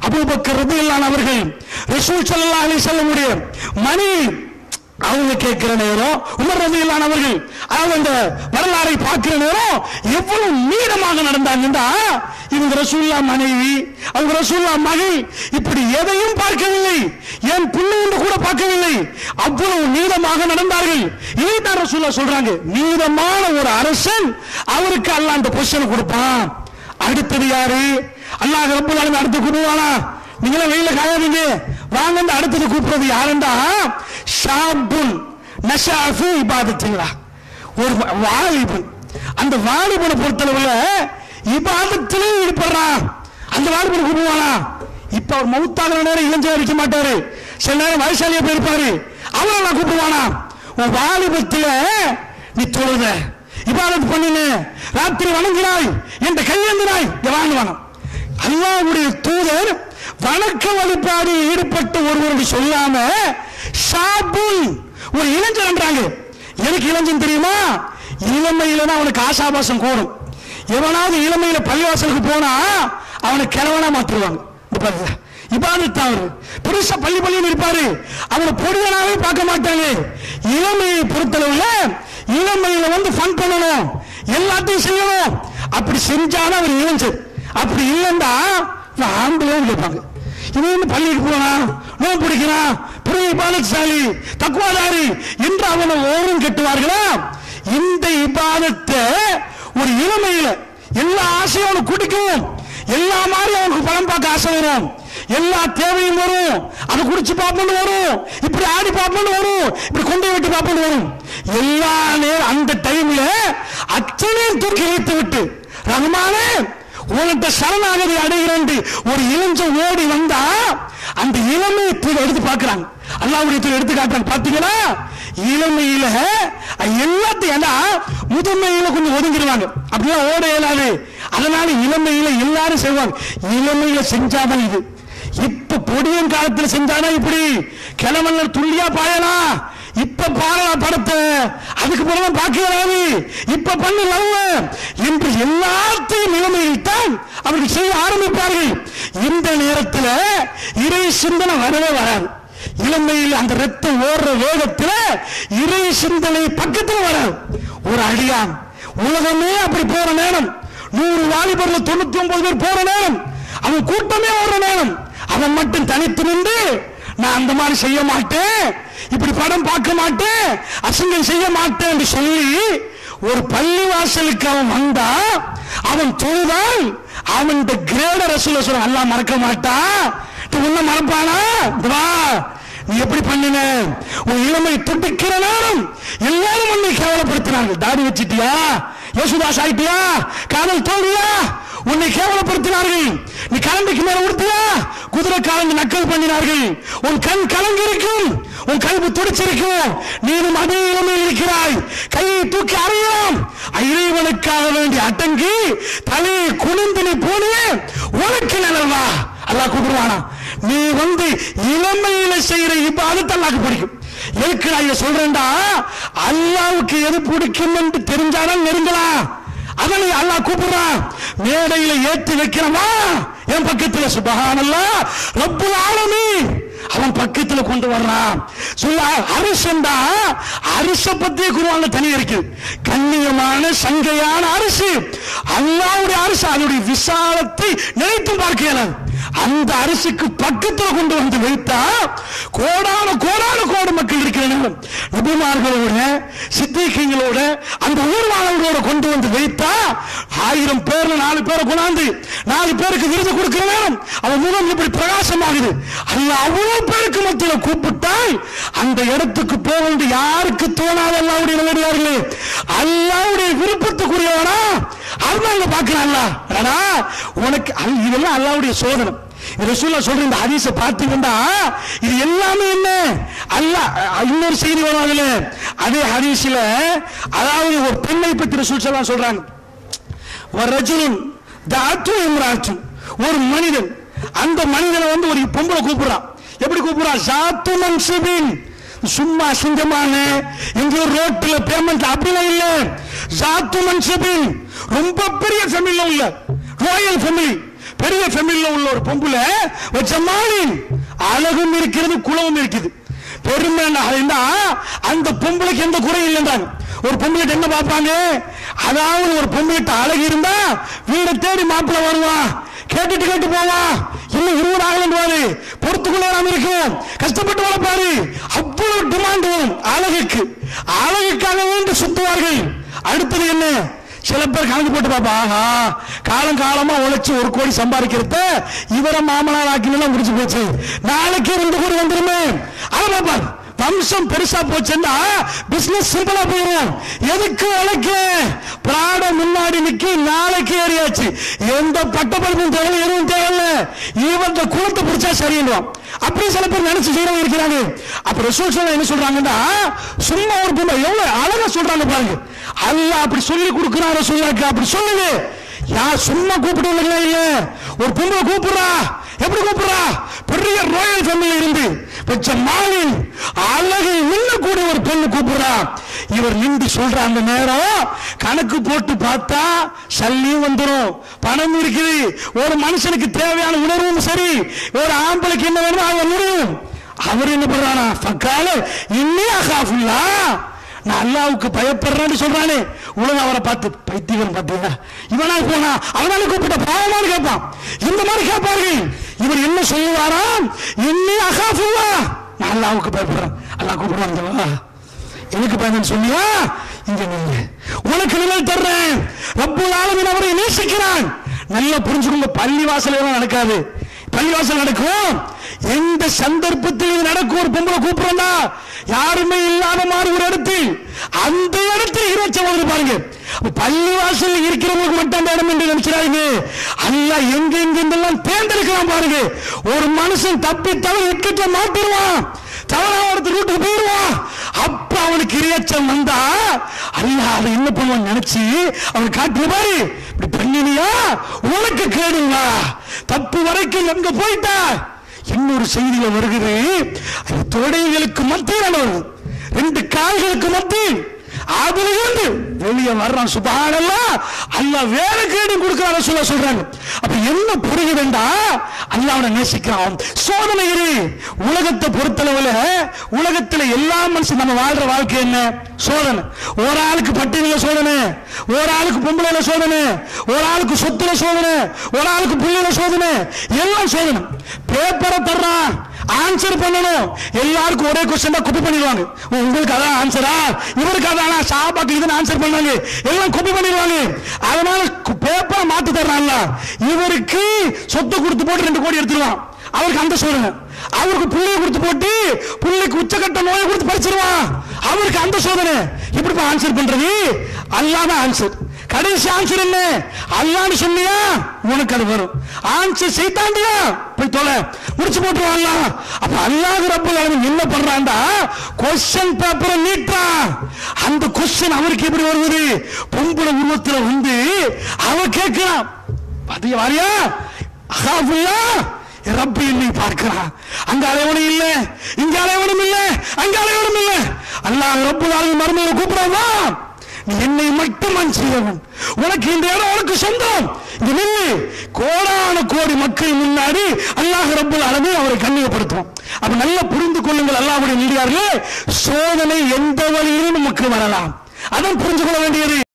Abu Bakr ரதியல்லான் அவர்கள் ரசூல் ஸல்லல்லாஹு அலைஹி வஸல்லமுடைய மணி அவங்க கேட்கிற நேரம் உமர் ரதியல்லான் அவர்கள் அதாவது அந்த வரலாறை பார்க்கிற நேரம் எவ்வளவு நீளமாக நடந்தாங்கன்னா இவங்க ரசூல்லா மனைவி அவங்க ரசூல்லா மகள் இப்படி எதையும் பார்க்கவில்லை என் பிள்ளை என்று கூட பார்க்கவில்லை அவ்வளவு நீளமாக நடந்தார்கள் இதைத்தான் ரசூல்லா சொல்றாங்க நீளமான ஒரு அரசன் அவருக்கு அல்லாஹ் அந்த பொசிஷன் கொடுப்பான் அடுத்தது யாரு அல்லாஹ் ரப்பல் ஆலமீன் அடுத்து கூப்பிடுவானா நீங்களே வெயில காயாதீங்க வாங்க இந்த அடுத்தது கூப்பிடுறது யாருண்டா ஷாபுன் நஷாஃபு இபாதத்தில்லா ஒரு வா- வாலிபன் அந்த வாலிபனை பொறுத்தளவுல இபாதத்திலே ஈடுபடுறான் அந்த வாலிபனை கூப்பிடுவானா இப்ப அவர் மவுத்தாகிற நேரம் இளைஞர் இருக்க மாட்டாரு சில நேரம் வயசாலியா போயிருப்பாரு அவரை நான் கூப்பிடுவானா உன் வாலிபத்துல நீ தொழுத இபாதத் பண்ணின ராத்திரி வணங்கினாய் என்ற கையேந்தினாய் இங்க வாங்குவானா அல்லாஹ்வுடைய தூதர் வணக்க வழிபாடு ஈடுபட்ட ஒருவருக்கு சொல்லாம ஷாபுல் ஒரு இளைஞன்ன்றாங்க எனக்கு இளைஞன் தெரியுமா இளமையில தான் அவனுக்கு ஆசாபாசம் கூடும் எவனாவது இளமையில பள்ளிவாசலுக்கு போனா அவனை கிழவனா மாற்றுவாங்க இந்த பாருங்க இபாதத் அவரு பெருசா பள்ளி பள்ளின்னு இருப்பாரு அவனை பொடியனாவே பார்க்க மாட்டாங்க இளமையை பொறுத்தளவுல இளமையில வந்து ஃபன் பண்ணணும் எல்லாத்தையும் செய்யணும் அப்படி செஞ்சாதான் அவர் இளைஞர் அப்படி இல்லைண்டா நான் ஆம்பளைன்னு கேட்பாங்க இவன் வந்து பள்ளிக்கு போனா நோய் பிடிக்கிறான் பெரிய பாலசாலி தக்குவாதாரி என்று அவனை ஓரம் கட்டுவார்களா இந்த இபாதத்தை ஒரு இளமையில எல்லா ஆசையும் அவனுக்கு குடிக்கும் எல்லா மாதிரி அவனுக்கு பணம் பார்க்க ஆசை வரும் எல்லா தேவையும் வரும் அதை குடிச்சு பார்ப்போம்னு வரும் இப்படி ஆடி பார்ப்போம்னு வரும் இப்படி கொண்டு விட்டு பார்ப்போம்னு வரும் எல்லா நேரம் அந்த டைம்ல அத்தனையும் தூக்கி வைத்து விட்டு ரகுமானே உன்கிட்ட சரணாகதி அடைகிறேன் ஒரு இளஞ்சம் ஓடி வந்தா அந்த இளமையை தூக்கி எடுத்து பார்க்கறாங்க அல்லாவுடைய தூக்கி எடுத்து காட்டுறாங்க பாத்தீங்களா இளமையில எல்லாத்தையும் ஏன்னா முதுமையில கொஞ்சம் ஒதுங்கிடுவாங்க அப்படியே ஓட இயலாது அதனால இளமையில எல்லாரும் செய்வாங்க இளமையில செஞ்சாதான் இது இப்ப பொடியன் காலத்துல செஞ்சானா இப்படி கிழவன் துள்ளியா பாயலாம் இப்ப பாரலாம் படத்தை அதுக்கு பிறகு பாக்கி வராது இப்ப பண்ணு லவ் என்று எல்லாத்தையும் நிலைமையில் தான் அவர்கள் செய்ய ஆரம்பிப்பார்கள் இந்த நேரத்தில் இறை சிந்தனை வரவே வராது இளமையில் அந்த ரத்தம் ஓடுற வேகத்துல இறை சிந்தனை பக்கத்துல வராது ஒரு அடியான் உலகமே அப்படி போற நேரம் நூறு வாலிபர்ல தொண்ணூத்தி ஒன்பது பேர் போற நேரம் அவன் கூட்டமே ஓடுற நேரம் அவன் மட்டும் தனித்து நின்று நான் அந்த மாதிரி செய்ய மாட்டேன் இப்படி படம் பார்க்க மாட்டேன் அசிங்கம் செய்ய மாட்டேன் என்று சொல்லி ஒரு பள்ளி வாசலுக்கு அவன் வந்தா அவன் தொழுதால் அவன் இந்த கிரேட ரசூல சொல்ல அல்லாஹ் மறக்க மாட்டான் உன்ன மறப்பானா இங்க வா நீ எப்படி பண்ணின உன் இளமை துடிக்கிற நேரம் எல்லாரும் உன்னை கேவலப்படுத்தினாங்க தாடி வச்சிட்டியா யேசுதாஸ் ஆயிட்டியா காதல் தோல்வியா உன்னை கேவலப்படுத்தினார்கள் நீ கரண்டைக்கு மேல உடுத்தியா குதிரை காலந்து நக்கல் பண்ணினார்கள் உன் கண் கலங்கி இருக்கும் உன் கல்வி துடிச்சிருக்கும் நீனும் அதே இளமையில் இருக்கிறாய் கையை தூக்கி அறியலாம் இறைவனுக்காக வேண்டி அடங்கி தலையை குனிந்து நீ போனியே உனக்கு நலவா அல்லாஹ் கூப்பிடுவானா நீ வந்து இளமையில செய்யற இப்பாதத்தை அல்லாஹ்க்கு பிடிக்கும் எதுக்கு நான் இதை சொல்றேன்டா அல்லாவுக்கு எது பிடிக்கும் என்று தெரிஞ்சாதான் நெருங்கலாம் அதனை அல்லாஹ் கூப்பிடுறான் மேடையில ஏற்றி வைக்கிறமா என் பக்கத்துல சுபஹானல்லாஹ் ரப்புல் ஆலமீன் அவன் பக்கத்துல கொண்டு வர்றான் சொல்ல அரிசண்டா அரிச பத்தி குருவாங்க தனி இருக்கு கண்ணியமான சங்கையான அரிசி அல்லாவுடைய அரிசி அதனுடைய விசாலத்தை நினைத்து பார்க்கலாம் அந்த அரிசிக்கு பக்கத்துல கொண்டு வந்து வைத்தா கோடான கோடான கோடி மக்கள் இருக்கிற நேரம் நபிமார்களோட சித்திகளோட அந்த ஊர்வாளர்களோட கொண்டு வந்து வைத்தா ஆயிரம் பேர்ல நாலு பேரை கொண்டாந்து நாலு பேருக்கு விருது கொடுக்கிற நேரம் அவன் முகம் இப்படி பிரகாசமாகுது அல்ல அவ்வளவு பேருக்கு மத்தியில கூப்பிட்டால் அந்த இடத்துக்கு போக வேண்டிய யாருக்கு தோணாத அல்லாவுடைய நல்லடியார்களே அல்லாவுடைய விருப்பத்துக்குரியவனா அருமாங்க பார்க்கிறான்ல அடடா, உனக்கு அல்- இதெல்லாம் அல்லாவுடைய சோதனை ரசூல்லா சொல்ற இந்த ஹதீஸை பார்த்தீங்கன்னா இது எல்லாமே என்ன அல்லாஹ் அஹ், இன்னொரு செய்தி வரும் அதுல அதே ஹதீஸ்ல அதாவது ஒரு பெண்ணை பற்றி ரசூல் ஸல்லல்லாஹு சொல்றாங்க ரஜுலும் தாத்து இம்ராத்தும் ஒரு மனிதன் அந்த மனிதனை வந்து ஒரு பொம்பளை கூப்பிடுறான் எப்படி கூப்பிடுறான் ஜாத்து மன்சுபின் சும்மா சிங்கமான எங்க ரோட்ல பேமெண்ட் அப்படிலாம் இல்ல ஜாத்து மன்சுபின் ரொம்ப பெரிய ஃபேமிலில இல்ல ராயல் ஃபேமிலி பெரிய ஃபேமிலியில் உள்ள ஒரு பொம்புல வச்ச மாதிரி அழகும் இருக்கிறது குலமும் இருக்குது பெருமை என்ன அந்த பொம்பளைக்கு எந்த குறையும் இல்லைன்றாங்க ஒரு பொம்பளைட்டு என்ன பார்ப்பாங்க அதாவது ஒரு பொம்பளைட்டு அழகு இருந்தா வீடை தேடி மாப்பிள்ள வருவான் கேட்டுட்டு கேட்டு போவான் இன்னும் இருபது ஆகலன்றாரு பொறுத்துக்குள்ள நாம இருக்கும் கஷ்டப்பட்டு வளர்ப்பாரு அவ்வளவு டிமாண்ட் வரும் அழகுக்கு அழகுக்காக வேண்டி சுத்துவார்கள் அடுத்தது என்ன சில பேர் கணக்கு போட்டு பாப்பா ஆஹா காலம் காலமா உழைச்சு ஒரு கோடி சம்பாதிக்கிறத இவர மாமனார் ஆக்கினா முடிச்சு போச்சு நாளைக்கு ரெண்டு கோடி வந்துருமே அதை பாப்பார் வம்சம் பெருசா போச்சுன்னா பிசினஸ் சிம்பிளா போயிடும் எதுக்கு உழைக்க பிராட முன்னாடி நிக்கி நாளைக்கு ஏறியாச்சு எந்த பட்டப்படிப்பும் தேவை எதுவும் தேவையில்ல இவன் குளத்தை பிடிச்சா சரியிடுவான் அப்படி சில பேர் நினைச்சு செய்யறவங்க இருக்கிறாங்க அப்ப ரிசோர்ஸ் என்ன சொல்றாங்கன்னா சும்மா ஒரு பொண்ணு எவ்வளவு அழகா சொல்றாங்க பாருங்க அல்லாஹ் அப்படி சொல்லி கொடுக்கிறாரு சொல்லாக்கு அப்படி சொல்லுங்க யார் சும்மா கூப்பிடுவீங்களா இல்ல ஒரு பொண்ணை கூப்பிடுறா எப்படி கூப்பிடுறா பெரிய ராயல் ஃபேமிலி இருந்து வச்ச மாலின் அழகை நின்னக்கூடிய ஒரு பெண்ணு கூப்பிடுறா இவர் நின்று சொல்ற அந்த நேரம் கணக்கு போட்டு பார்த்தா சல்லியும் வந்துடும் பணம் இருக்குது ஒரு மனுஷனுக்கு தேவையான உணர்வும் சரி ஒரு ஆம்பளைக்கு என்ன வேணுமோ அவன் முடியும் அவர் என்ன பண்றானா ஃபக்கால இன்னே அகாஃபுல்லா நான் அல்லாவுக்கு பயப்படுறேன்னு சொல்றானே உலகம் அவரை பார்த்து பைத்தியம் பார்த்தீங்க இவனா போனா அவனால கூப்பிட்ட பாவமானு கேட்பான் இந்த மாதிரி கேட்பார்கள் இவர் என்ன சொல்லுவாராம் இன்னி அகாஃபுல்லா நான் அல்லாவுக்கு பயப்படுறேன் அல்லாஹ் கூப்பிடுறாங்க எனக்கு பயந்து சொன்னியா இங்க நில்லு உனக்கு நிழல் தர்றேன் ரப்புல் ஆலமீன் அவரை நேசிக்கிறான் நல்லா புரிஞ்சுக்கோங்க பள்ளி வாசல் எல்லாம் நடக்காது பள்ளி வாசல் நடக்கும் எந்த சந்தர்ப்பத்தில் இது நடக்கும் ஒரு பொம்பளை கூப்பிடுறா யாருமே இல்லாத மாதிரி ஒரு இடத்தில் அந்த இடத்தில் இறைச்சம் வந்து பாருங்க அப்ப பள்ளி வாசல் இருக்கிறவங்களுக்கு மட்டும் அந்த இடம் என்று நினைச்சிடாதீங்க அல்ல எங்க எங்கெங்கெல்லாம் தேர்ந்தெடுக்கலாம் பாருங்க ஒரு மனுஷன் தப்பி தவறு இக்கட்ட மாட்டிடுவான் தவறா ஒருத்தர் வீட்டுக்கு போயிடுவான் அப்ப அவனுக்கு இரையச்சம் வந்தா அல்லாஹ் அதை என்ன பண்ணுவான் நினைச்சு அவன் காட்டுற பாரு இப்படி பண்ணினியா உனக்கு கேடுங்களா தப்பு வரைக்கும் எங்க போயிட்டா இன்னொரு செய்தியில வருகிறது அது தொடைகளுக்கு மத்தியில் வருது ரெண்டு கால்களுக்கு மத்தியில் அதுல இருந்து வெளியே வர்றான் சுபானல்லா அல்லாஹ் வேற கேடு கொடுக்கிறான சொல்ல சொல்றாங்க அப்ப என்ன புரியுதுண்டா அல்லாஹ் அவனை நேசிக்கிறான் சோதனை இரு உலகத்தை பொறுத்தளவுல உலகத்துல எல்லா மனுஷன் நம்ம வாழ்ற வாழ்க்கை என்ன சோதனை ஒரு ஆளுக்கு பட்டினில சோதனை ஒரு ஆளுக்கு பொம்பளைல சோதனை ஒரு ஆளுக்கு சொத்துல சோதனை ஒரு ஆளுக்கு புள்ளில சோதனை எல்லாம் சோதனை பேப்பரை தர்றான் ஆன்சர் பண்ணணும் எல்லாருக்கும் ஒரே கொஸ்டின் தான் காப்பி பண்ணிடுவாங்க ஓ, உங்களுக்கு அதான் ஆன்சரா இவருக்கு அதானா சாபாக்கு இதுன்னு ஆன்சர் பண்ணாங்க எல்லாம் காப்பி பண்ணிடுவாங்க அதனால பேப்பரை மாத்தி தர்றான்ல இவருக்கு சொத்து கொடுத்து போட்டு ரெண்டு கோடி எடுத்துருவான் அவருக்கு அந்த சோதனை அவருக்கு புள்ளைய கொடுத்து போட்டு புள்ளைக்கு உச்சக்கட்ட நோயை கொடுத்து படிச்சிருவான் அவருக்கு அந்த சோதனை இப்படி ஆன்சர் பண்றது அல்லாம ஆன்சர் கடைசி ஆன்சர் என்ன அல்லான்னு சொன்னியா உனக்கு அது வரும் ஆன்சர் செய்தாண்டியா போய் தொலை முடிச்சு போட்டுருவான்ல அப்ப அல்லாஹ் ரப்பல் ஆலமீன் என்ன பண்றான்டா கொஸ்டின் பேப்பரை நீட்டான் அந்த கொஸ்டின் அவருக்கு எப்படி வருவது பொம்பளை உருவத்துல வந்து அவ கேட்கிறான் அது வாரியா அகாஃபுல்லா ரப்பி என்னை பார்க்கிறான் அங்க அலைவனும் இல்ல இங்க அலைவனும் இல்ல அங்க அலைவனும் இல்ல அல்லாஹ் ரப்பு நாளைக்கு மருமையை கூப்பிடாமா நீ என்னை மட்டும் செய்தவன் உனக்கு இந்த இடம் உனக்கு சொந்தம் இங்க நில்லு கோடான கோடி மக்கள் முன்னாடி அல்லாஹ் ரப்புல் அளவு அவரை கண்ணியப்படுத்தும் அப்ப நல்லா புரிந்து கொள்ளுங்கள் அல்லாஹ்வுடைய நீடியார்களே சோதனை எந்த வழியிலும் நமக்கு வரலாம் அதான் புரிஞ்சு கொள்ள வேண்டியது